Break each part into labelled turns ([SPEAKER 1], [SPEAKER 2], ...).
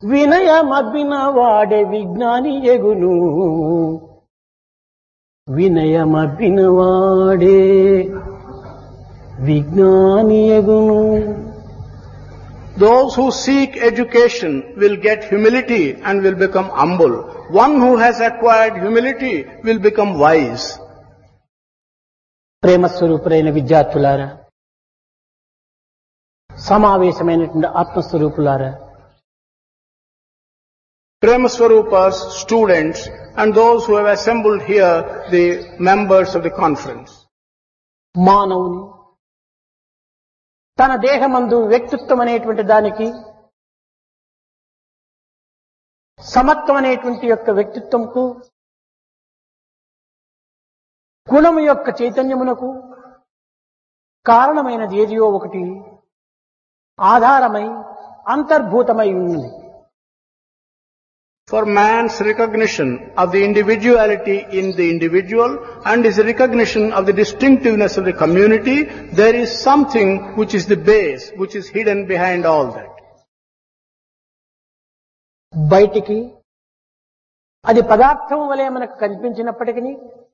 [SPEAKER 1] వినయమబ్బిన వాడే విజ్ఞాని ఎగును వినయమబ్బిన వాడే విజ్ఞాని ఎగును
[SPEAKER 2] Those who seek education will get humility and will become humble. One who has acquired humility will become wise.
[SPEAKER 1] ప్రేమ స్వరూపులైన విద్యార్థులారా సమావేశమైనటువంటి ఆత్మస్వరూపులారా
[SPEAKER 2] Premaswarupas, students, and those who have assembled here, the members of the conference.
[SPEAKER 1] మానవుని తన దేహమందు వ్యక్తిత్వం అనేటువంటి దానికి సమత్వం అనేటువంటి యొక్క వ్యక్తిత్వంకు గుణము యొక్క చైతన్యమునకు కారణమైనది ఏదియో ఒకటి ఆధారమై అంతర్భూతమై ఉన్నది
[SPEAKER 2] For man's recognition of the individuality in the individual and his recognition of the distinctiveness of the community, there is something which is the base, which is hidden behind all that.
[SPEAKER 1] బయటికి అది పదార్థం వలె మనకు కనిపించినప్పటికీ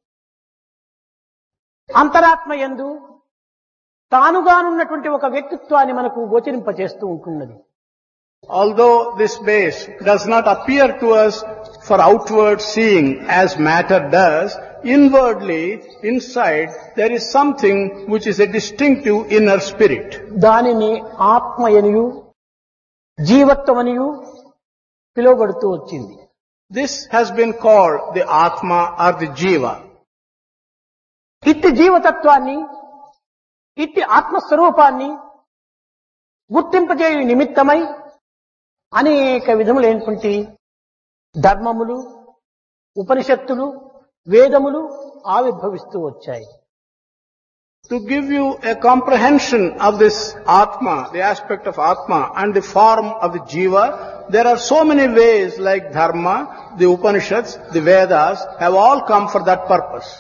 [SPEAKER 1] అంతరాత్మ యందు తానుగానున్నటువంటి ఒక వ్యక్తిత్వాన్ని మనకు గోచరింపచేస్తూ ఉంటున్నది
[SPEAKER 2] Although this base does not appear to us for outward seeing as matter does, inwardly, inside, there is something which is a distinctive inner spirit.
[SPEAKER 1] దానిని ఆత్మయనియు జీవత్వమనియు పిలువబడుతూ వచ్చింది
[SPEAKER 2] This has been called the Atma or the Jiva.
[SPEAKER 1] ఇట్టి జీవతత్వాన్ని ఇట్టి ఆత్మస్వరూపాన్ని గుర్తింపజేయు నిమిత్తమై అనేక విధములైనటువంటి ధర్మములు ఉపనిషత్తులు వేదములు ఆవిర్భవిస్తూ వచ్చాయి
[SPEAKER 2] To give you a comprehension of this Atma, the aspect of Atma and the form of the Jiva, there are so many ways like Dharma, the Upanishads, the Vedas have all come for that purpose.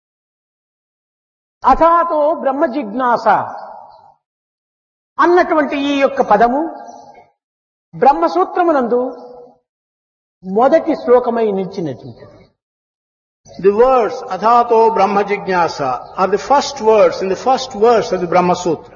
[SPEAKER 1] అథాతో బ్రహ్మ జిజ్ఞాస అన్నటువంటి ఈ యొక్క పదము బ్రహ్మసూత్రమునందు మొదటి శ్లోకమై నిలిచినటువంటిది
[SPEAKER 2] The words Adhato Brahma Jignasa are the first words in the first verse of the Brahma Sutra.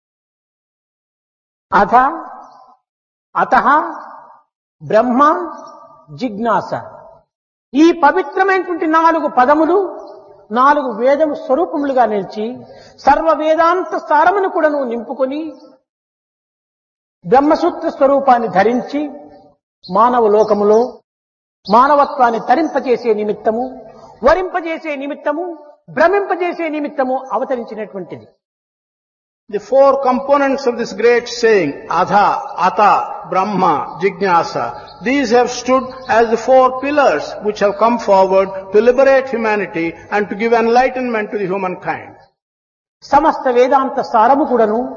[SPEAKER 1] అథ అత బ్రహ్మ జిజ్ఞాస ఈ పవిత్రమైనటువంటి నాలుగు పదములు నాలుగు వేదము స్వరూపములుగా నిలిచి సర్వ వేదాంత సారమును కూడాను నింపుకొని బ్రహ్మసూత్ర స్వరూపాన్ని ధరించి మానవ లోకములో మానవత్వాన్ని తరింపచేసే నిమిత్తము వరింపజేసే నిమిత్తము భ్రమింపజేసే నిమిత్తము అవతరించినటువంటిది
[SPEAKER 2] The four components of this great saying, Adha, Ata, Brahma, Jignasa, these have stood as the four pillars which have come forward to liberate humanity and to give enlightenment to the humankind.
[SPEAKER 1] సమస్త వేదాంత సారము కూడాను